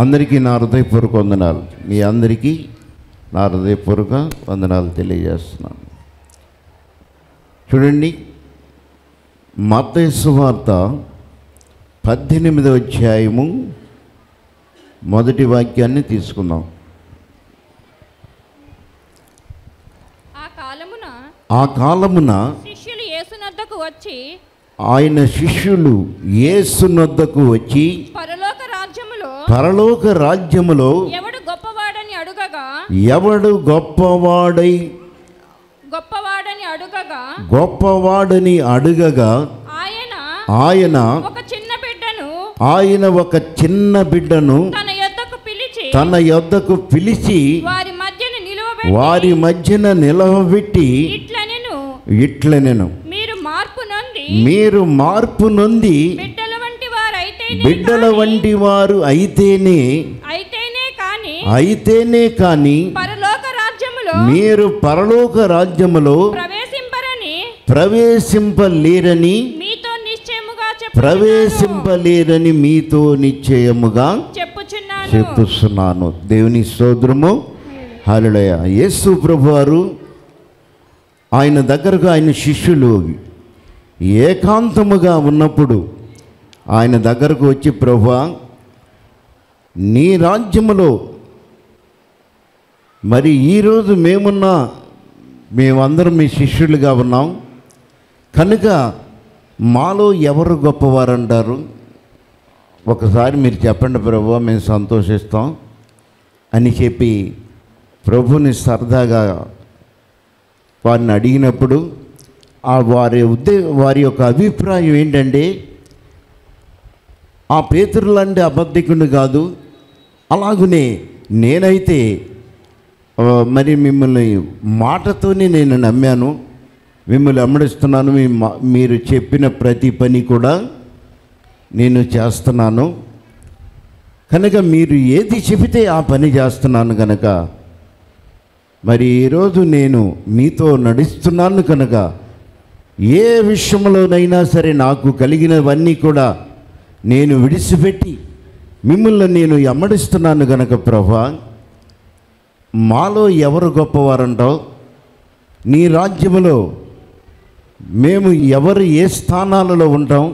అందరికీ నా హృదయపూర్వక వందనాలు మీ అందరికీ నా హృదయపూర్వక వందనాలు తెలియజేస్తున్నాను చూడండి మత్తయి సువార్త పద్దెనిమిదవ అధ్యాయము మొదటి వాక్యాన్ని తీసుకుందాం ఆ కాలమున ఆ కాలమున శిష్యులు యేసునద్దకు వచ్చి ఆయన శిష్యులు యేసునొద్దకు వచ్చి పరలోక రాజ్యములో పరలోక రాజ్యములో ఎవడు గొప్పవాడని అడుగగా ఎవడు గొప్పవాడై గొప్పవాడని అడుగగా గొప్పవాడని అడుగగా ఆయన ఆయన ఒక చిన్న బిడ్డను ఆయన ఒక చిన్న బిడ్డను తన యొద్దకు పిలిచి తన యొద్దకు పిలిచి వారి మధ్యన నిలువబెట్టి వారి మధ్యన నిలవబెట్టి ఇట్లనెను ఇట్లనెను మీరు మార్పు నొంది మీరు మార్పు నొంది బిడ్డల వంటి వారైతే బిడ్డల వంటి వారు అయితేనే అయితేనే కాని అయితేనే కాని పరలోక రాజ్యములో మీరు పరలోక రాజ్యములో ప్రవేశింపరని ప్రవేశింపలేరని మీతో నిశ్చయముగా చెప్పు ప్రవేశింపలేరని మీతో నిశ్చయముగా చెప్పుచున్నాను చెప్పుస్తున్నాను దేవుని స్తోత్రము హల్లెలూయ యేసు ప్రభువారు ఆయన దగ్గరకు ఆయన శిష్యులు ఏకాంతముగా ఉన్నప్పుడు ఆయన దగ్గరకు వచ్చి ప్రభువా నీ రాజ్యములో మరి ఈరోజు మేమున్నా మేమందరం మీ శిష్యులుగా ఉన్నాం కనుక మాలో ఎవరు గొప్పవారంటారు ఒకసారి మీరు చెప్పండి ప్రభు మేము సంతోషిస్తాం అని చెప్పి ప్రభుని సరదాగా వారిని అడిగినప్పుడు ఆ వారి ఉద్దే వారి యొక్క అభిప్రాయం ఏంటంటే ఆ పేతురు లాంటి అబద్ధికుడు కాదు అలాగునే నేనైతే ఆ, మరి మిమ్మల్ని మాటతోనే నేను నమ్మాను మిమ్మల్ని అమ్మడిస్తున్నాను మీ మా- మీరు చెప్పిన ప్రతి పని కూడా నేను చేస్తున్నాను కనుక మీరు ఏది చెబితే ఆ పని చేస్తున్నాను కనుక మరి ఈరోజు నేను మీతో నడుస్తున్నాను కనుక ఏ విషయంలోనైనా సరే నాకు కలిగినవన్నీ కూడా నేను విడిచిపెట్టి మిమ్మల్ని నేను ఎమ్మడిస్తున్నాను కనుక ప్రభా మాలో ఎవరు గొప్పవారంటావు నీ రాజ్యములో మేము ఎవరు ఏ స్థానాలలో ఉంటాం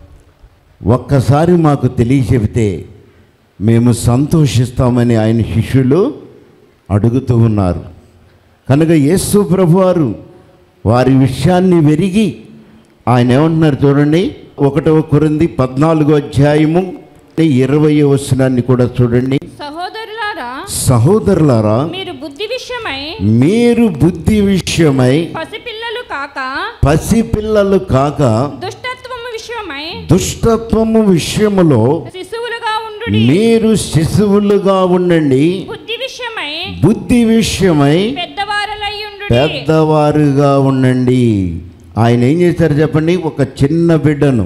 ఒక్కసారి మాకు తెలియచెబితే మేము సంతోషిస్తామని ఆయన శిష్యులు అడుగుతూ ఉన్నారు కనుక యేసు ప్రభువారు వారి విషయాన్ని వెరిగి ఆయన ఏమంటున్నారు చూడండి ఒకటవ కొరింది పద్నాలుగో అధ్యాయము ఇరవై వచనాన్ని కూడా చూడండి సహోదరులారా సహోదరులారా మీరు బుద్ధి విషయమై మీరు బుద్ధి విషయమై పసిపిల్లలు కాక పసిపిల్లలు కాక దుష్టత్వము విషయమై దుష్టత్వము విషయములో శిశువులుగా ఉండు మీరు శిశువులుగా ఉండండి బుద్ధి విషయమై బుద్ధి విషయమై పెద్దవారలై ఉండు పెద్దవారుగా ఉండండి ఆయన ఏం చేశారు చెప్పండి ఒక చిన్న బిడ్డను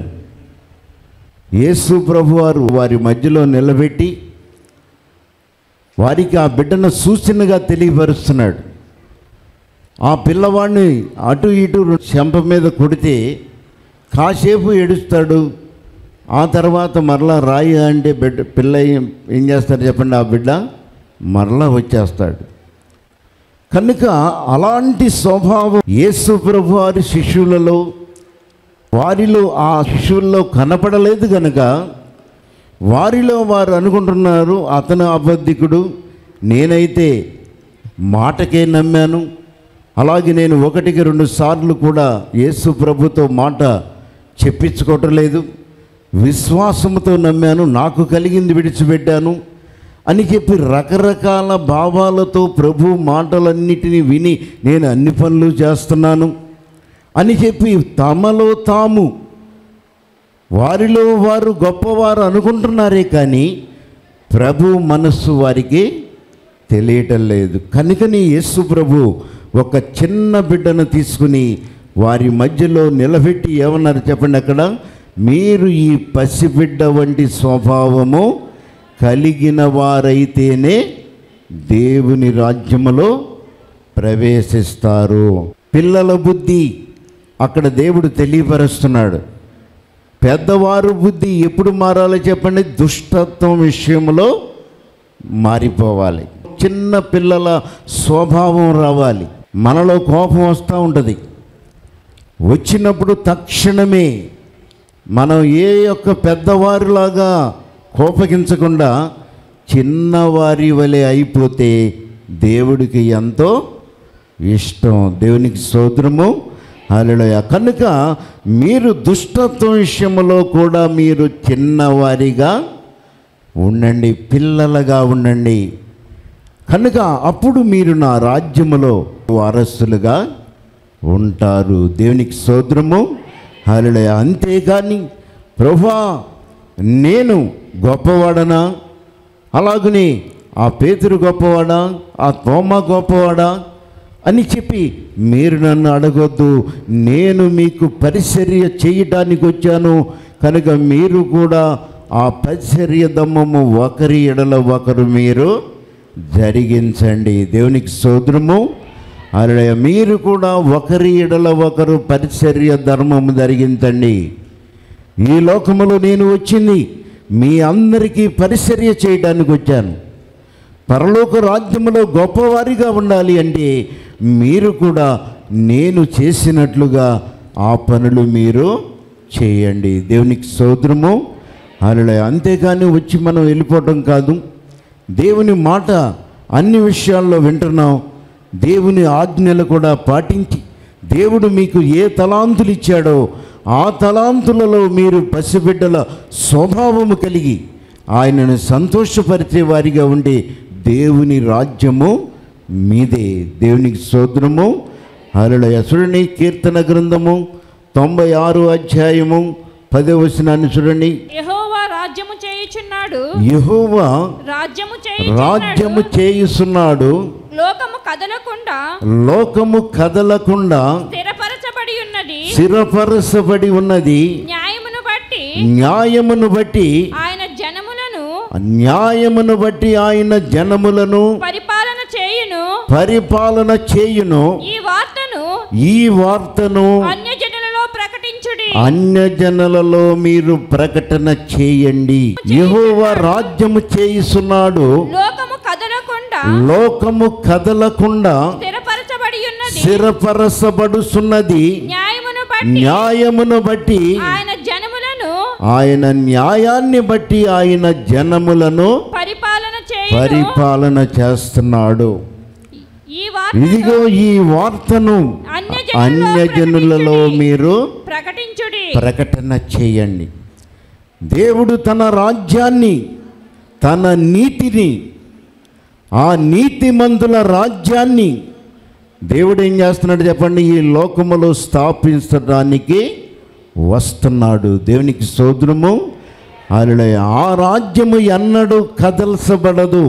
యేసు ప్రభువారు వారి మధ్యలో నిలబెట్టి వారికి ఆ బిడ్డను సూచనగా తెలియపరుస్తున్నాడు ఆ పిల్లవాడిని అటు ఇటు చెంప మీద కొడితే కాసేపు ఏడుస్తాడు ఆ తర్వాత మరలా రాయి అంటే బిడ్డ పిల్ల ఏం- ఏం చేస్తారు చెప్పండి ఆ బిడ్డ మరలా వచ్చేస్తాడు కనుక అలాంటి స్వభావం యేసు ప్రభు వారి శిష్యులలో వారిలో ఆ శిష్యుల్లో కనపడలేదు కనుక వారిలో వారు అనుకుంటున్నారు అతను అబద్ధికుడు నేనైతే మాటకే నమ్మాను అలాగే నేను ఒకటికి రెండు సార్లు కూడా యేసు ప్రభుతో మాట చెప్పించుకోవటం లేదు విశ్వాసంతో నమ్మాను నాకు కలిగింది విడిచిపెట్టాను అని చెప్పి రకరకాల భావాలతో ప్రభు మాటలన్నిటినీ విని నేను అన్ని పనులు చేస్తున్నాను అని చెప్పి తమలో తాము వారిలో వారు గొప్పవారు అనుకుంటున్నారే కానీ ప్రభు మనస్సు వారికి తెలియటం లేదు కనుకని యేసు ప్రభు ఒక చిన్న బిడ్డను తీసుకుని వారి మధ్యలో నిలబెట్టి ఏమన్నారు చెప్పండి అక్కడ మీరు ఈ పసిబిడ్డ వంటి స్వభావము కలిగిన వారైతేనే దేవుని రాజ్యములో ప్రవేశిస్తారు పిల్లల బుద్ధి అక్కడ దేవుడు తెలియపరుస్తున్నాడు పెద్దవారు బుద్ధి ఎప్పుడు మారాలో చెప్పండి దుష్టత్వం విషయంలో మారిపోవాలి చిన్న పిల్లల స్వభావం రావాలి మనలో కోపం వస్తూ ఉంటుంది వచ్చినప్పుడు తక్షణమే మనం ఏ యొక్క పెద్దవారిలాగా కోపగించకుండా చిన్నవారి వలె అయిపోతే దేవుడికి ఎంతో ఇష్టం దేవునికి సోదరము హల్లెలూయ కనుక మీరు దుష్టత్వం విషయంలో కూడా మీరు చిన్నవారిగా ఉండండి పిల్లలుగా ఉండండి కనుక అప్పుడు మీరు నా రాజ్యములో వారసులుగా ఉంటారు దేవునికి సోదరము హల్లెలూయ అంతేగాని ప్రభా నేను గొప్పవాడనా అలాగని ఆ పేతురు గొప్పవాడా ఆ తోమ గొప్పవాడా అని చెప్పి మీరు నన్ను అడగొద్దు నేను మీకు పరిచర్య చేయటానికి వచ్చాను కనుక మీరు కూడా ఆ పరిచర్య దమ్మము ఒకరి ఎడల ఒకరు మీరు జరిగించండి దేవునికి సోదరము అలా మీరు కూడా ఒకరి ఎడల ఒకరు పరిచర్య ధర్మము జరిగించండి ఈ లోకములో నేను వచ్చింది మీ అందరికీ పరిచర్య చేయడానికి వచ్చాను పరలోక రాజ్యములో గొప్పవారిగా ఉండాలి అంటే మీరు కూడా నేను చేసినట్లుగా ఆ పనులు మీరు చేయండి దేవునికి సోదరము అలా అంతేకాని వచ్చి మనం వెళ్ళిపోవటం కాదు దేవుని మాట అన్ని విషయాల్లో వింటున్నాం దేవుని ఆజ్ఞలు కూడా పాటించి దేవుడు మీకు ఏ తలాంతులు ఇచ్చాడో ఆ తలాంతులలో మీరు పసిబిడ్డల స్వభావము కలిగి ఆయనను సంతోషపరిచే వారిగా ఉండి దేవుని రాజ్యము మీదే దేవునికి సోదరము హరళ చూడండి కీర్తన గ్రంథము తొంభై ఆరు అధ్యాయము పదే వచనాన్ని చూడండి యెహోవా రాజ్యము చేయుచున్నాడు యెహోవా రాజ్యము రాజ్యము చేయుచున్నాడు చేయుస్తున్నాడు లోకము కదలకుండా లోకము కదలకుండా స్థిరపరచబడి ఉన్నది స్థిరపరచబడి ఉన్నది న్యాయమును బట్టి న్యాయమును బట్టి ఆయన జనములను న్యాయమును బట్టి ఆయన జనములను పరిపాలన చేయును పరిపాలన చేయును ఈ వార్తను ఈ వార్తను అన్యజనులలో ప్రకటించుడి అన్యజనులలో మీరు ప్రకటన చేయండి యెహోవా రాజ్యము చేయిస్తున్నాడు లోకము కదలకుండా లోకము కదలకుండా స్థిరపరచబడి ఉన్నది స్థిరపరచబడుతున్నది న్యాయమును బట్టి న్యాయమును బట్టి ఆయన జనములను ఆయన న్యాయాన్ని బట్టి ఆయన జనములను పరిపాలన చేయును పరిపాలన చేస్తున్నాడు ఈ వార్త ఇదిగో ఈ వార్తను అన్యజనులలో మీరు ప్రకటించుడి ప్రకటన చేయండి దేవుడు తన రాజ్యాన్ని తన నీతిని ఆ నీతిమంతుల రాజ్యాన్ని దేవుడు ఏం చేస్తున్నాడు చెప్పండి ఈ లోకములో స్థాపించడానికి వస్తున్నాడు దేవునికి సోదరము అలా ఆ రాజ్యము ఎన్నడూ కదల్చబడదు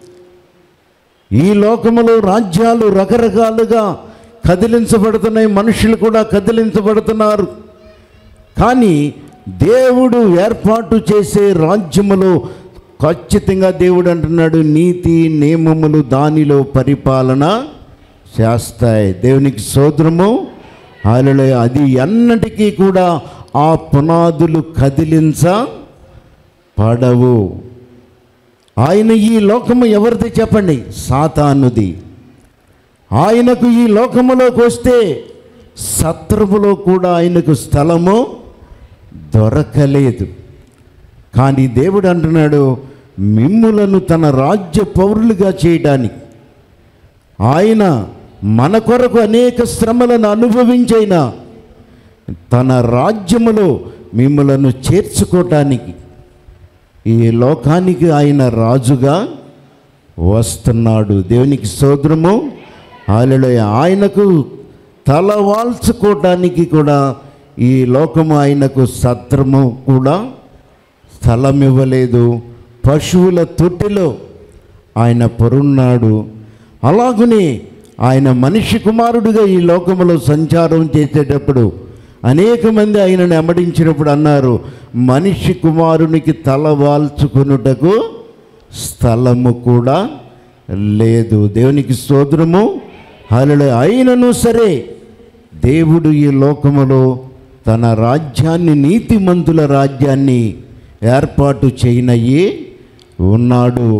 ఈ లోకములో రాజ్యాలు రకరకాలుగా కదిలించబడుతున్నాయి మనుషులు కూడా కదిలించబడుతున్నారు కానీ దేవుడు ఏర్పాటు చేసే రాజ్యములో ఖచ్చితంగా దేవుడు అంటున్నాడు నీతి నియమములు దానిలో పరిపాలన చేస్తాయి దేవునికి సోదరము అలా అది ఎన్నటికీ కూడా ఆ పునాదులు కదిలించ పడవు ఆయన ఈ లోకము ఎవరిది చెప్పండి సాతానుది ఆయనకు ఈ లోకములోకి వస్తే సత్రములో కూడా ఆయనకు స్థలము దొరకలేదు కానీ దేవుడు అంటున్నాడు మిమ్ములను తన రాజ్య పౌరులుగా చేయడానికి ఆయన మన కొరకు అనేక శ్రమలను అనుభవించైనా తన రాజ్యములో మిమ్మలను చేర్చుకోవటానికి ఈ లోకానికి ఆయన రాజుగా వస్తున్నాడు దేవునికి సోదరము ఆయనలో ఆయనకు తల వాల్చుకోవటానికి కూడా ఈ లోకము ఆయనకు సత్రము కూడా స్థలం ఇవ్వలేదు పశువుల తొట్టిలో ఆయన పరున్నాడు అలాగనే ఆయన మనిషి కుమారుడిగా ఈ లోకములో సంచారం చేసేటప్పుడు అనేక మంది ఆయనను ఎమ్మడించినప్పుడు అన్నారు మనిషి కుమారునికి తల వాల్చుకొనుటకు స్థలము కూడా లేదు దేవునికి స్తోత్రము హలో అయినను సరే దేవుడు ఈ లోకములో తన రాజ్యాన్ని నీతిమంతుల రాజ్యాన్ని ఏర్పాటు చేయనయ్యి ఉన్నాడు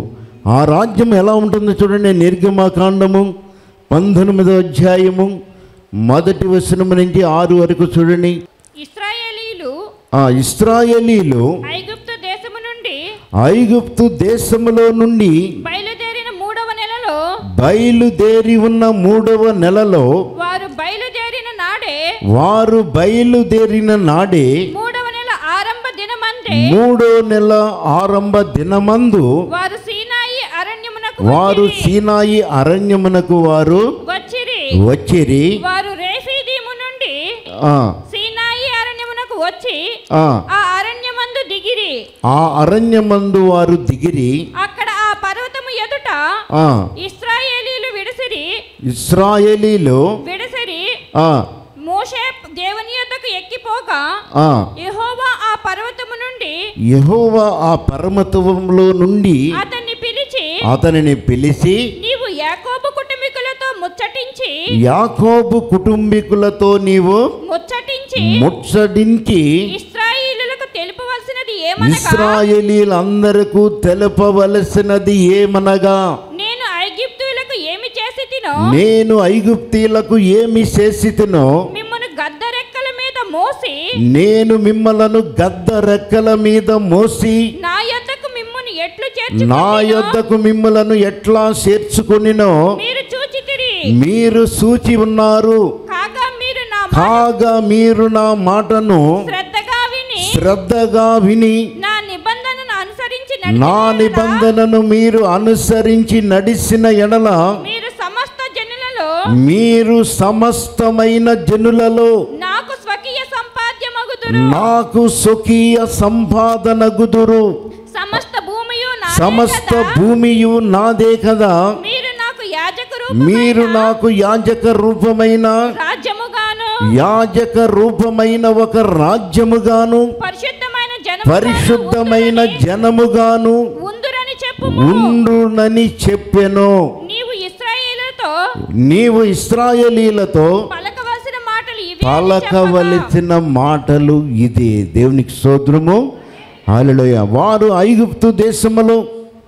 ఆ రాజ్యం ఎలా ఉంటుందో చూడండి నిర్గమాకాండము పంతొమ్మిదో అధ్యాయము మొదటి వచనం నుంచి ఆరు వరకు చూడండి ఇస్రాయేలీలు ఆ ఇస్రాయేలీలు ఐగుప్తు దేశము నుండి ఐగుప్తు దేశములో నుండి బయలుదేరిన మూడవ నెలలో బయలుదేరి ఉన్న మూడవ నెలలో వారు బయలుదేరిన నాడే వారు బయలుదేరిన నాడే మూడవ నెల ఆరంభ దినమందే మూడో నెల ఆరంభ దినమందు వారు సీనాయి అరణ్యమునకు వారు వచ్చిరి. సీనాయి అరణ్యమునకు వారు వచ్చిరి వచ్చిరి వారు రేఫీదీము నుండి ఆ, సీనాయి అరణ్యమునకు వచ్చి ఆ, ఆ అరణ్యమందు దిగిరి ఆ అరణ్యమందు వారు దిగిరి అక్కడ ఆ పర్వతము ఎదుట ఆ, ఇస్రాయేలీలు విడిసిరి ఇస్రాయేలీలు విడిసిరి ఆ, మోషే దేవుని యొద్దకు ఎక్కిపోగా ఆ, యెహోవా ఆ పర్వతము నుండి యెహోవా ఆ పరమత్వంలో నుండి అతన్ని పిలిచి అతనిని పిలిచి నీవు యాకోబు కుటుంబీకులతో ముచ్చటించి యాకోబు కుటుంబీకులతో నీవు ముచ్చటించి ముచ్చడించి ఇస్రాయేలులకు తెలుపవలసినది ఏమనగా ఇస్రాయేలీలందరకు తెలపవలసినది ఏమనగా నేను ఐగిప్తులకు ఏమి చేసి తినో నేను ఐగుప్తీలకు ఏమి చేసితినో మిమ్మల్ని గద్దరెక్కల మీద మోసి నేను మిమ్మలను గద్ద రెక్కల మీద మోసి నా యొద్దకు మిమ్మల్ని ఎట్లు నా చేర్చుకొనినో యొద్దకు మిమ్మలను ఎట్లా చేర్చుకొనినో మీరు చూచితిరి మీరు సూచి ఉన్నారు కాగా మీరు నా మాట కాగా మీరు నా మాటను శ్రద్ధగా విని శ్రద్ధగా విని నా నిబంధనను అనుసరించి నా నడిచిన ఎడల నిబంధనను మీరు అనుసరించి నడిచిన ఎడల మీరు సమస్త జనులలో మీరు సమస్తమైన జనులలో నాకు స్వకీయ సంపాద్యమగుదురు నాకు స్వకీయ సంపాదన గుదురు సమస్త భూమియు నా సమస్త భూమియు నాదే కదా మీరు నాకు యాజక మీరు నాకు యాజక రూపమైన రాజ్యముగాను యాజక రూపమైన ఒక రాజ్యముగాను పరిశుద్ధమైన జనము పరిశుద్ధమైన జనముగాను ఉందురని చెప్పు ఉండునని చెప్పెను నీవు ఇస్రాయేలుతో నీవు ఇస్రాయేలీలతో పలకవలసిన మాటలు ఇవి పలకవలసిన మాటలు ఇదే దేవునికి సోదరము హల్లెలూయా వారు ఐగుప్తు దేశములో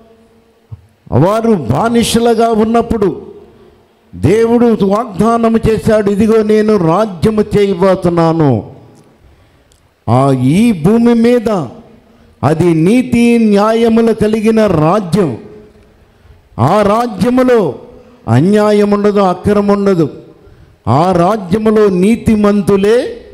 వారు బానిసలుగా ఉన్నప్పుడు దేవుడు వాగ్దానం చేశాడు ఇదిగో నేను రాజ్యము చేయబోతున్నాను ఆ ఈ భూమి మీద అది నీతి న్యాయములు కలిగిన రాజ్యం ఆ రాజ్యములో అన్యాయం ఉండదు అక్రమం ఉండదు ఆ రాజ్యములో నీతిమంతులే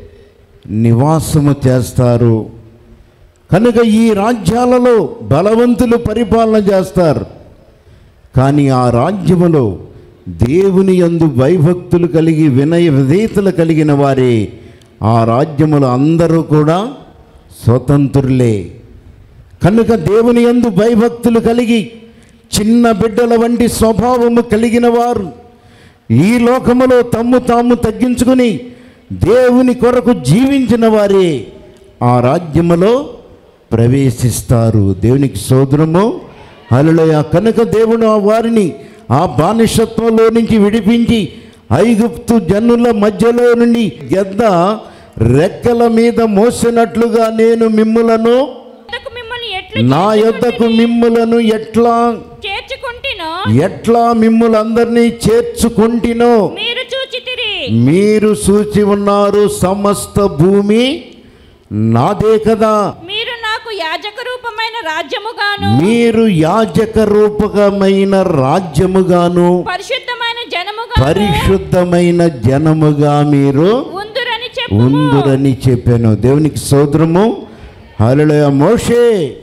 నివాసము చేస్తారు కనుక ఈ రాజ్యాలలో బలవంతులు పరిపాలన చేస్తారు కానీ ఆ రాజ్యములో దేవుని యందు భయభక్తులు కలిగి వినయ విధేయతలు కలిగిన వారే ఆ రాజ్యములో అందరూ కూడా స్వతంత్రులే కనుక దేవుని యందు భయభక్తులు కలిగి చిన్న బిడ్డల వంటి స్వభావము కలిగిన వారు ఈ లోకములో తమ్ము తాము తగ్గించుకుని దేవుని కొరకు జీవించిన వారే ఆ రాజ్యములో ప్రవేశిస్తారు దేవునికి సోదరము అలలయ కనుక దేవుడు ఆ వారిని ఆ బానిసత్వంలో నుంచి విడిపించి ఐగుప్తు జనుల మధ్యలో నుండి గద్ద రెక్కల మీద మోసినట్లుగా నేను మిమ్ములను యొద్దకు మిమ్మల్ని ఎట్లు నా యొద్దకు మిమ్ములను ఎట్లా చేర్చుకుంటేనో ఎట్లా మిమ్ములందరినీ చేర్చుకుంటినో మీరు చూచితిరి మీరు సూచి ఉన్నారు సమస్త భూమి నాదే కదా మీరు నాకు యాజక రూపమైన రాజ్యముగాను మీరు యాజక రూపకమైన రాజ్యముగాను పరిశుద్ధమైన జనముగా పరిశుద్ధమైన జనముగా మీరు ఉందురని చెప్పు ఉందురని చెప్పాను దేవునికి సోదరము హల్లెలూయా మోషే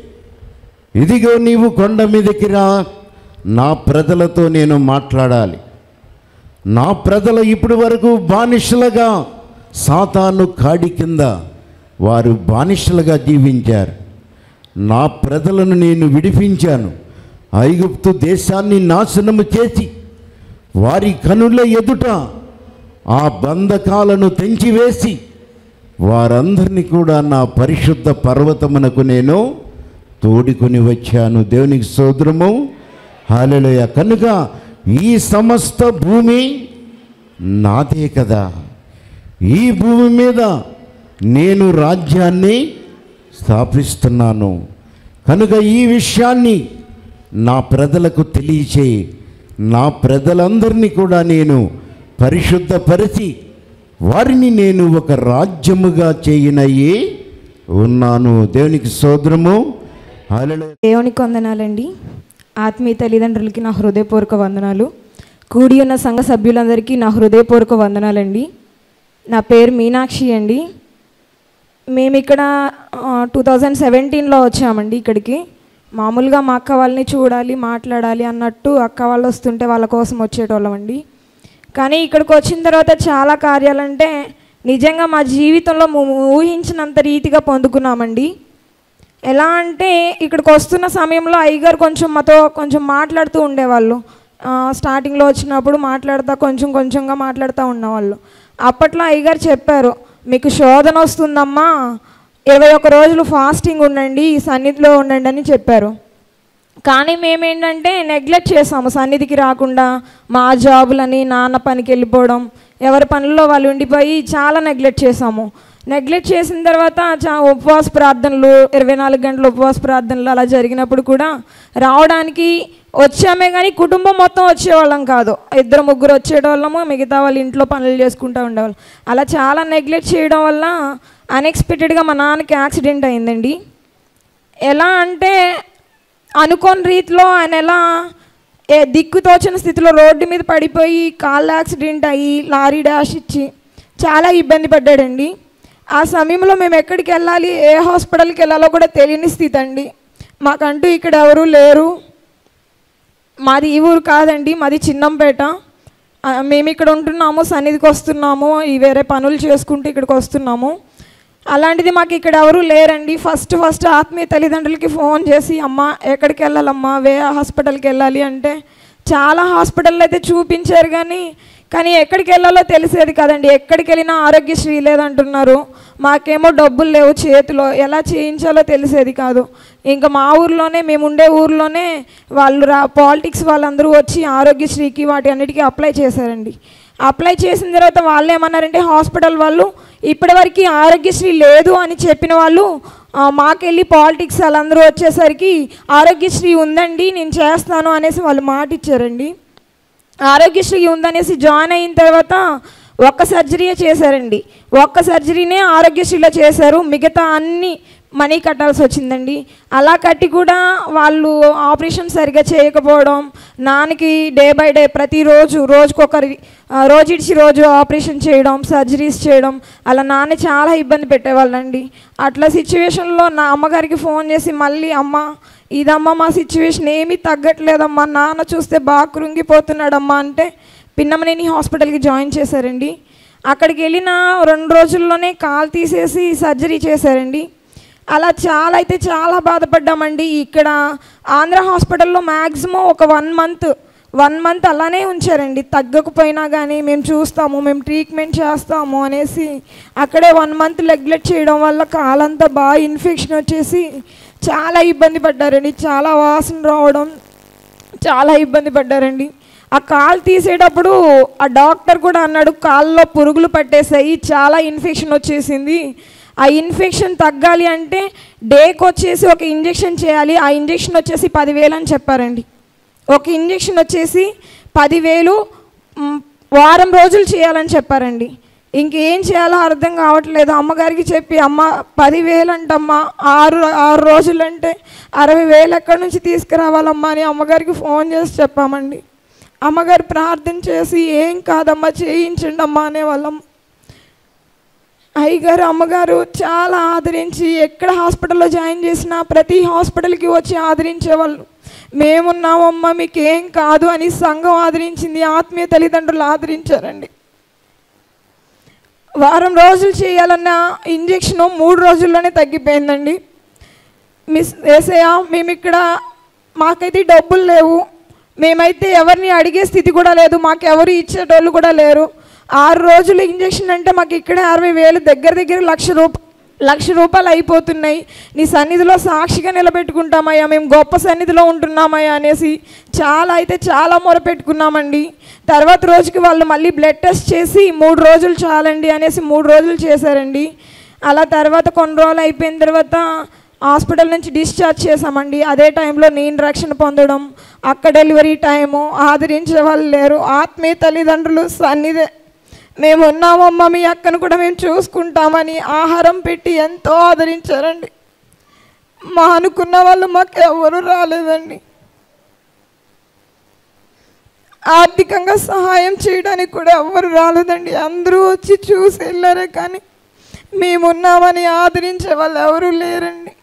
ఇదిగో నీవు కొండ మీదకి రా నా ప్రజలతో నేను మాట్లాడాలి నా ప్రజలు ఇప్పటి వరకు బానిసలుగా సాతాను కాడి కింద వారు బానిసలుగా జీవించారు నా ప్రజలను నేను విడిపించాను ఐగుప్తు దేశాన్ని నాశనము చేసి వారి కనుల ఎదుట ఆ బంధకాలను తెంచివేసి వారందరినీ కూడా నా పరిశుద్ధ పర్వతమునకు నేను తోడుకొని వచ్చాను దేవునికి సోదరము హాలలోయ కనుక ఈ సమస్త భూమి నాదే కదా ఈ భూమి మీద నేను రాజ్యాన్ని స్థాపిస్తున్నాను కనుక ఈ విషయాన్ని నా ప్రజలకు తెలియచేయి నా ప్రజలందరినీ కూడా నేను పరిశుద్ధపరిచి వారిని నేను ఒక రాజ్యముగా చేయనయ్యి ఉన్నాను దేవునికి సోదరము హల్లెలూయా దేవునికి వందనాలండి ఆత్మీయ తల్లిదండ్రులకి నా హృదయపూర్వక వందనాలు కూడి ఉన్న సంఘ సభ్యులందరికీ నా హృదయపూర్వక వందనాలండి నా పేరు మీనాక్షి అండి మేము ఇక్కడ టూ థౌజండ్ సెవెంటీన్లో వచ్చామండి ఇక్కడికి మామూలుగా మా అక్క వాళ్ళని చూడాలి మాట్లాడాలి అన్నట్టు అక్క వాళ్ళు వస్తుంటే వాళ్ళ కోసం వచ్చేటోళ్ళం అండి కానీ ఇక్కడికి వచ్చిన తర్వాత చాలా కార్యాలంటే నిజంగా మా జీవితంలో మేము ఊహించినంత రీతిగా పొందుకున్నామండి ఎలా అంటే ఇక్కడికి వస్తున్న సమయంలో అయ్యగారు కొంచెం మాతో కొంచెం మాట్లాడుతూ ఉండేవాళ్ళు ఆ, స్టార్టింగ్లో వచ్చినప్పుడు మాట్లాడుతూ కొంచెం కొంచెంగా మాట్లాడుతూ ఉన్నవాళ్ళు అప్పట్లో అయ్యగారు చెప్పారు మీకు శోధన వస్తుందమ్మా ఇరవై ఒక్క రోజులు ఫాస్టింగ్ ఉండండి ఈ సన్నిధిలో ఉండండి అని చెప్పారు కానీ మేమేంటంటే నెగ్లెక్ట్ చేసాము సన్నిధికి రాకుండా మా జాబులని నాన్న పనికి వెళ్ళిపోవడం ఎవరి పనుల్లో వాళ్ళు ఉండిపోయి చాలా నెగ్లెక్ట్ చేసాము నెగ్లెక్ట్ చేసిన తర్వాత చా ఉపవాస ప్రార్థనలు ఇరవై నాలుగు గంటల ఉపవాస ప్రార్థనలు అలా జరిగినప్పుడు కూడా రావడానికి వచ్చామే కానీ కుటుంబం మొత్తం వచ్చేవాళ్ళం కాదు ఇద్దరు ముగ్గురు వచ్చేటోళ్ళము మిగతా వాళ్ళు ఇంట్లో పనులు చేసుకుంటూ ఉండేవాళ్ళం అలా చాలా నెగ్లెక్ట్ చేయడం వల్ల అన్ఎక్స్పెక్టెడ్గా మా నాన్నకి యాక్సిడెంట్ అయిందండి ఎలా అంటే అనుకోని రీతిలో ఆయన ఎలా ఏ దిక్కుతోచిన స్థితిలో రోడ్డు మీద పడిపోయి కాళ్ళు యాక్సిడెంట్ అయ్యి లారీ డాష్ ఇచ్చి చాలా ఇబ్బంది పడ్డాడండి ఆ సమయంలో మేము ఎక్కడికి వెళ్ళాలి ఏ హాస్పిటల్కి వెళ్ళాలో కూడా తెలియని స్థితి అండి మాకంటూ ఇక్కడ ఎవరు లేరు మాది ఈ ఊరు కాదండి మాది చిన్నంపేట ఆ, మేము ఇక్కడ ఉంటున్నాము సన్నిధికి వస్తున్నాము ఈ వేరే పనులు చేసుకుంటూ ఇక్కడికి వస్తున్నాము అలాంటిది మాకు ఇక్కడ ఎవరు లేరండి ఫస్ట్ ఫస్ట్ ఆత్మీయ తల్లిదండ్రులకి ఫోన్ చేసి అమ్మ ఎక్కడికి వెళ్ళాలమ్మా వే హాస్పిటల్కి వెళ్ళాలి అంటే చాలా హాస్పిటల్లో అయితే చూపించారు కానీ కానీ ఎక్కడికి వెళ్ళాలో తెలిసేది కదండి ఎక్కడికి వెళ్ళినా ఆరోగ్యశ్రీ లేదంటున్నారు మాకేమో డబ్బులు లేవు చేతిలో ఎలా చేయించాలో తెలిసేది కాదు ఇంకా మా ఊర్లోనే మేము ఉండే ఊర్లోనే వాళ్ళు రా పాలిటిక్స్ వాళ్ళందరూ వచ్చి ఆరోగ్యశ్రీకి వాటి అన్నిటికీ అప్లై చేశారండి అప్లై చేసిన తర్వాత వాళ్ళు ఏమన్నారంటే హాస్పిటల్ వాళ్ళు ఇప్పటివరకు ఆరోగ్యశ్రీ లేదు అని చెప్పిన వాళ్ళు ఆ, మాకెళ్ళి పాలిటిక్స్ వాళ్ళందరూ వచ్చేసరికి ఆరోగ్యశ్రీ ఉందండి నేను చేస్తాను అనేసి వాళ్ళు మాట ఇచ్చారండి ఆరోగ్యశ్రీ ఉందనేసి జాయిన్ అయిన తర్వాత ఒక్క సర్జరీయే చేశారండి ఒక్క సర్జరీనే ఆరోగ్యశ్రీలో చేశారు మిగతా అన్ని మనీ కట్టాల్సి వచ్చిందండి అలా కట్టి కూడా వాళ్ళు ఆపరేషన్ సరిగా చేయకపోవడం నాన్నకి డే బై డే ప్రతిరోజు రోజుకొకరి ఆ, రోజు ఇడిచి రోజు ఆపరేషన్ చేయడం సర్జరీస్ చేయడం అలా నాన్న చాలా ఇబ్బంది పెట్టేవాళ్ళండి అట్లా సిచ్యువేషన్లో నా అమ్మగారికి ఫోన్ చేసి మళ్ళీ అమ్మ ఇదమ్మా మా సిచ్యువేషన్ ఏమీ తగ్గట్లేదమ్మా నాన్న చూస్తే బాగా కృంగిపోతున్నాడమ్మా అంటే పిన్నమనేని హాస్పిటల్కి జాయిన్ చేశారండి అక్కడికి వెళ్ళిన రెండు రోజుల్లోనే కాలు తీసేసి సర్జరీ చేశారండి అలా చాలా అయితే చాలా బాధపడ్డామండి ఇక్కడ ఆంధ్ర హాస్పిటల్లో మ్యాక్సిమం ఒక వన్ మంత్ వన్ మంత్ అలానే ఉంచారండి తగ్గకపోయినా కానీ మేము చూస్తాము మేము ట్రీట్మెంట్ చేస్తాము అనేసి అక్కడే వన్ మంత్ నెగ్లెక్ట్ చేయడం వల్ల కాలంతా బాగా ఇన్ఫెక్షన్ వచ్చేసి చాలా ఇబ్బంది పడ్డారండి చాలా వాసన రావడం చాలా ఇబ్బంది పడ్డారండి ఆ కాలు తీసేటప్పుడు ఆ డాక్టర్ కూడా అన్నాడు కాళ్ళలో పురుగులు పట్టేసాయి చాలా ఇన్ఫెక్షన్ వచ్చేసింది ఆ ఇన్ఫెక్షన్ తగ్గాలి అంటే డేకి వచ్చేసి ఒక ఇంజెక్షన్ చేయాలి ఆ ఇంజెక్షన్ వచ్చేసి పదివేలు అని చెప్పారండి ఒక ఇంజెక్షన్ వచ్చేసి పదివేలు మ్, వారం రోజులు చేయాలని చెప్పారండి ఇంకేం చేయాలో అర్థం కావట్లేదు అమ్మగారికి చెప్పి అమ్మ పదివేలు అంటమ్మా ఆరు ఆరు రోజులు అంటే అరవై వేలు ఎక్కడి నుంచి తీసుకురావాలమ్మా అని అమ్మగారికి ఫోన్ చేసి చెప్పామండి అమ్మగారు ప్రార్థన చేసి ఏం కాదమ్మా చేయించండి అమ్మా అనేవాళ్ళం అయ్యగారు అమ్మగారు చాలా ఆదరించి ఎక్కడ హాస్పిటల్లో జాయిన్ చేసినా ప్రతి హాస్పిటల్కి వచ్చి ఆదరించేవాళ్ళు మేమున్నామమ్మా మీకు ఏం కాదు అని సంఘం ఆదరించింది ఆత్మీయ తల్లిదండ్రులు ఆదరించారండి వారం రోజులు చేయాలన్న ఇంజెక్షన్ మూడు రోజుల్లోనే తగ్గిపోయిందండి మిస్ ఏసయ్య మేము ఇక్కడ మాకైతే డబ్బులు లేవు మేమైతే ఎవరిని అడిగే స్థితి కూడా లేదు మాకు ఎవరు ఇచ్చేటోళ్ళు కూడా లేరు ఆరు రోజులు ఇంజెక్షన్ అంటే మాకు ఇక్కడే అరవై వేలు దగ్గర దగ్గర లక్ష రూప లక్ష రూపాయలు అయిపోతున్నాయి నీ సన్నిధిలో సాక్షిగా నిలబెట్టుకుంటామయ్యా మేము గొప్ప సన్నిధిలో ఉంటున్నామయ్యా అనేసి చాలా అయితే చాలా మొరపెట్టుకున్నామండి తర్వాత రోజుకి వాళ్ళు మళ్ళీ బ్లడ్ టెస్ట్ చేసి మూడు రోజులు చాలండి అనేసి మూడు రోజులు చేశారండి అలా తర్వాత కొన్ని రోజులు అయిపోయిన తర్వాత హాస్పిటల్ నుంచి డిశ్చార్జ్ చేసామండి అదే టైంలో నేను రక్షణ పొందడం అక్క డెలివరీ టైము ఆదరించే వాళ్ళు లేరు ఆత్మీయ తల్లిదండ్రులు సన్నిధి మేము ఉన్నామమ్మా మీ అక్కను కూడా మేము చూసుకుంటామని ఆహారం పెట్టి ఎంతో ఆదరించారండి మా అనుకున్న వాళ్ళు మాకు ఎవరు రాలేదండి ఆర్థికంగా సహాయం చేయడానికి కూడా ఎవ్వరు రాలేదండి అందరూ వచ్చి చూసి వెళ్ళారే కానీ మేమున్నామని ఆదరించే వాళ్ళు ఎవరూ లేరండి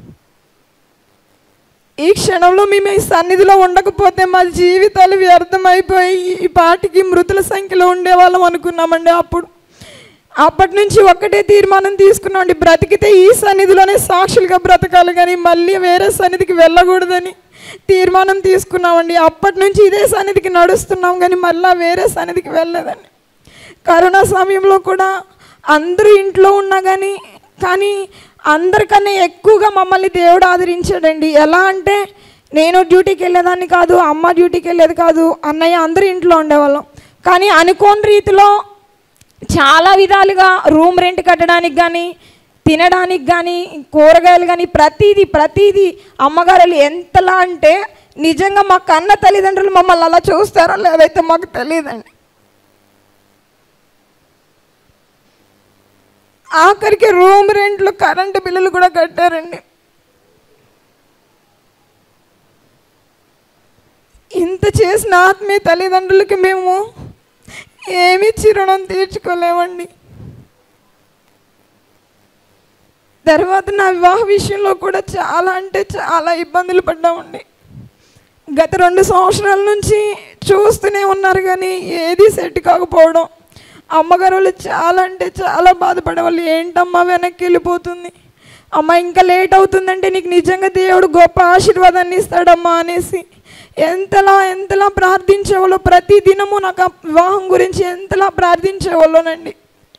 ఈ క్షణంలో మేము ఈ సన్నిధిలో ఉండకపోతే మా జీవితాలు వ్యర్థమైపోయి ఈ పాటికి మృతుల సంఖ్యలో ఉండేవాళ్ళం అనుకున్నామండి అప్పుడు అప్పటి నుంచి ఒక్కటే తీర్మానం తీసుకున్నామండి బ్రతికితే ఈ సన్నిధిలోనే సాక్షులుగా బ్రతకాలి కానీ మళ్ళీ వేరే సన్నిధికి వెళ్ళకూడదని తీర్మానం తీసుకున్నామండి అప్పటి నుంచి ఇదే సన్నిధికి నడుస్తున్నాం కానీ మళ్ళీ వేరే సన్నిధికి వెళ్ళలేదండి కరోనా సమయంలో కూడా అందరూ ఇంట్లో ఉన్నా కానీ కానీ అందరికన్నా ఎక్కువగా మమ్మల్ని దేవుడు ఆదరించాడండి ఎలా అంటే నేను డ్యూటీకి వెళ్ళేదాన్ని కాదు అమ్మ డ్యూటీకి వెళ్ళేది కాదు అన్నయ్య అందరూ ఇంట్లో ఉండేవాళ్ళం కానీ అనుకోని రీతిలో చాలా విధాలుగా రూమ్ రెంట్ కట్టడానికి కానీ తినడానికి కానీ కూరగాయలు కానీ ప్రతిదీ ప్రతిదీ అమ్మగారు ఎంతలా అంటే నిజంగా మా కన్న తల్లిదండ్రులు మమ్మల్ని అలా చూస్తారో లేదైతే మాకు తెలియదండి ఆఖరికి రూమ్ రెంట్లు కరెంటు బిల్లులు కూడా కట్టారండి ఇంత చేసిన ఆత్మీయ తల్లిదండ్రులకి మేము ఏమీ చిరుణం తీర్చుకోలేమండి తర్వాత నా వివాహ విషయంలో కూడా చాలా అంటే చాలా ఇబ్బందులు పడ్డామండి గత రెండు సంవత్సరాల నుంచి చూస్తూనే ఉన్నారు కానీ ఏది సెట్ కాకపోవడం అమ్మగారు వాళ్ళు చాలా అంటే చాలా బాధపడేవాళ్ళు ఏంటమ్మా వెనక్కి వెళ్ళిపోతుంది అమ్మ ఇంకా లేట్ అవుతుందంటే నీకు నిజంగా దేవుడు గొప్ప ఆశీర్వాదాన్ని ఇస్తాడమ్మా అనేసి ఎంతలా ఎంతలా ప్రార్థించేవాళ్ళు ప్రతి దినము నాకు ఆ వివాహం గురించి ఎంతలా ప్రార్థించేవాళ్ళోనండి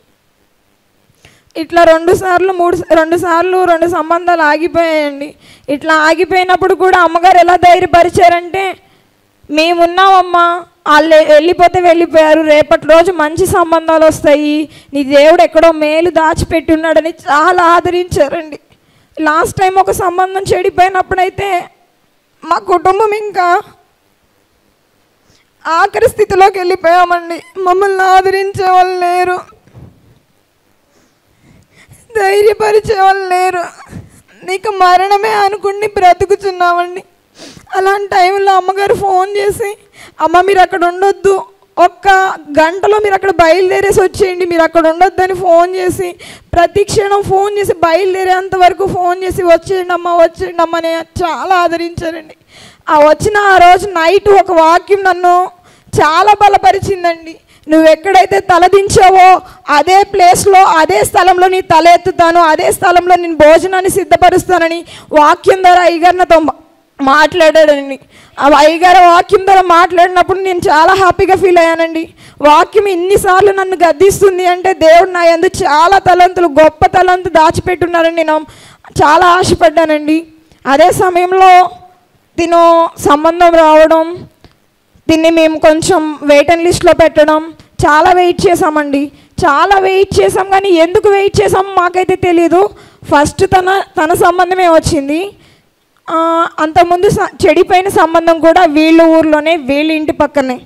ఇట్లా రెండు సార్లు మూడు రెండు సార్లు రెండు సంబంధాలు ఆగిపోయాయండి ఇట్లా ఆగిపోయినప్పుడు కూడా అమ్మగారు ఎలా ధైర్యపరిచారంటే మేమున్నామమ్మా వాళ్ళు వెళ్ళిపోతే వెళ్ళిపోయారు రేపటి రోజు మంచి సంబంధాలు వస్తాయి నీ దేవుడు ఎక్కడో మేలు దాచిపెట్టి ఉన్నాడని చాలా ఆదరించారండి లాస్ట్ టైం ఒక సంబంధం చెడిపోయినప్పుడైతే మా కుటుంబం ఇంకా ఆఖరి స్థితిలోకి వెళ్ళిపోయామండి మమ్మల్ని ఆదరించే వాళ్ళు లేరు ధైర్యపరిచే వాళ్ళు లేరు నీకు మరణమే అనుకుని బ్రతుకుతున్నామండి అలాంటి టైంలో అమ్మగారు ఫోన్ చేసి అమ్మ మీరు అక్కడ ఉండొద్దు ఒక్క గంటలో మీరు అక్కడ బయలుదేరేసి వచ్చేయండి మీరు అక్కడ ఉండొద్దని ఫోన్ చేసి ప్రతి క్షణం ఫోన్ చేసి బయలుదేరేంత వరకు ఫోన్ చేసి వచ్చేయండి అమ్మ వచ్చేయండి అమ్మ అని చాలా ఆదరించారండి ఆ వచ్చిన ఆ రోజు నైట్ ఒక వాక్యం నన్ను చాలా బలపరిచిందండి నువ్వు ఎక్కడైతే తలదించావో అదే ప్లేస్లో అదే స్థలంలో నీ తల ఎత్తుతాను అదే స్థలంలో నేను భోజనాన్ని సిద్ధపరుస్తానని వాక్యం ద్వారా అయ్యగారు నాతో మా- మాట్లాడాడండి ఆ అయ్యగారు వాక్యం ద్వారా మాట్లాడినప్పుడు నేను చాలా హ్యాపీగా ఫీల్ అయ్యానండి వాక్యం ఇన్నిసార్లు నన్ను గద్దిస్తుంది అంటే దేవుడు నా యందు చాలా తలంతులు గొప్ప తలంతు దాచిపెట్టున్నారని నేను చాలా ఆశపడ్డానండి అదే సమయంలో తిను సంబంధం రావడం దీన్ని మేము కొంచెం వెయిట్ అండ్ లిస్ట్లో పెట్టడం చాలా వెయిట్ చేసామండి చాలా వెయిట్ చేసాం కానీ ఎందుకు వెయిట్ చేసాం మాకైతే తెలియదు ఫస్ట్ తన తన సంబంధమే వచ్చింది ఆ, అంతకుముందు స- చెడిపోయిన సంబంధం కూడా వీళ్ళ ఊర్లోనే వీళ్ళ ఇంటి పక్కనే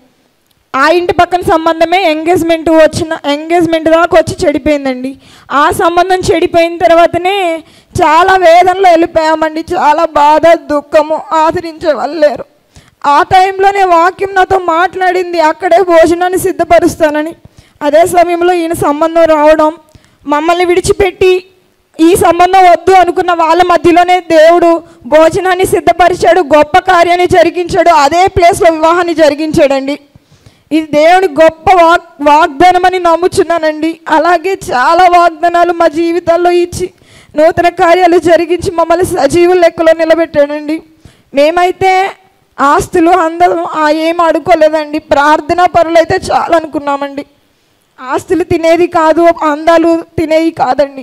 ఆ ఇంటి పక్కన సంబంధమే ఎంగేజ్మెంట్ వచ్చిన ఎంగేజ్మెంట్ దాకా వచ్చి చెడిపోయిందండి ఆ సంబంధం చెడిపోయిన తర్వాతనే చాలా వేదనలో వెళ్ళిపోయామండి చాలా బాధ దుఃఖము ఆదరించే వాళ్ళు లేరు ఆ టైంలోనే వాక్యం నాతో మాట్లాడింది అక్కడే భోజనాన్ని సిద్ధపరుస్తానని అదే సమయంలో ఈయన సంబంధం రావడం మమ్మల్ని విడిచిపెట్టి ఈ సంబంధం వద్దు అనుకున్న వాళ్ళ మధ్యలోనే దేవుడు భోజనాన్ని సిద్ధపరిచాడు గొప్ప కార్యాన్ని జరిగించాడు అదే ప్లేస్లో వివాహాన్ని జరిగించాడండి ఇది దేవుని గొప్ప వాగ్ వాగ్దానం అని నమ్ముచున్నానండి అలాగే చాలా వాగ్దానాలు మా జీవితాల్లో ఇచ్చి నూతన కార్యాలు జరిగించి మమ్మల్ని సజీవుల లెక్కలో నిలబెట్టాడండి మేమైతే ఆస్తులు అందరం ఆ ఏం అడుకోలేదండి ప్రార్థనా పనులు అయితే చాలా అనుకున్నామండి ఆస్తులు తినేది కాదు అందాలు తినేవి కాదండి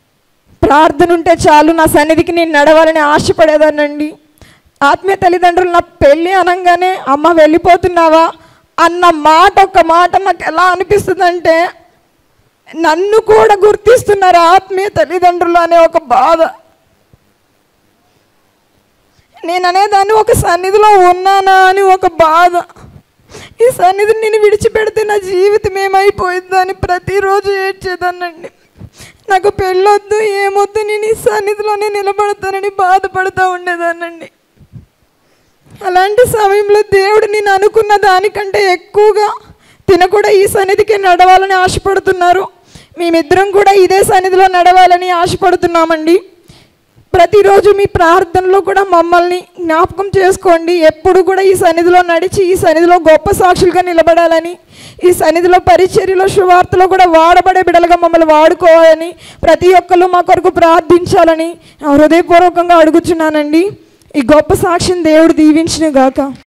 ప్రార్థన ఉంటే చాలు నా సన్నిధికి నేను నడవాలని ఆశపడేదానండి ఆత్మీయ తల్లిదండ్రులు నా పెళ్ళి అనగానే అమ్మ వెళ్ళిపోతున్నావా అన్న మాట ఒక మాట నాకు ఎలా అనిపిస్తుందంటే నన్ను కూడా గుర్తిస్తున్నారు ఆత్మీయ తల్లిదండ్రులు అనే ఒక బాధ నేను అనేదాన్ని ఒక సన్నిధిలో ఉన్నానా అని ఒక బాధ ఈ సన్నిధిని నేను విడిచిపెడితే నా జీవితం ఏమైపోయిందా అని ప్రతిరోజు ఏడ్చేదానండి నాకు పెళ్ళొద్దు ఏమొద్దు నేను ఈ సన్నిధిలోనే నిలబడతానని బాధపడుతూ ఉండేదానండి అలాంటి సమయంలో దేవుడు నేను అనుకున్న దానికంటే ఎక్కువగా తిన కూడా ఈ సన్నిధికి నడవాలని ఆశపడుతున్నారు మేమిద్దరం కూడా ఇదే సన్నిధిలో నడవాలని ఆశపడుతున్నామండి ప్రతిరోజు మీ ప్రార్థనలో కూడా మమ్మల్ని జ్ఞాపకం చేసుకోండి ఎప్పుడు కూడా ఈ సన్నిధిలో నడిచి ఈ సన్నిధిలో గొప్ప సాక్షులుగా నిలబడాలని ఈ సన్నిధిలో పరిచర్యలో శువార్తలో కూడా వాడబడే బిడలుగా మమ్మల్ని వాడుకోవాలని ప్రతి ఒక్కరు మా కొరకు ప్రార్థించాలని హృదయపూర్వకంగా అడుగుచున్నానండి ఈ గొప్ప సాక్ష్యం దేవుడు దీవించిన గాక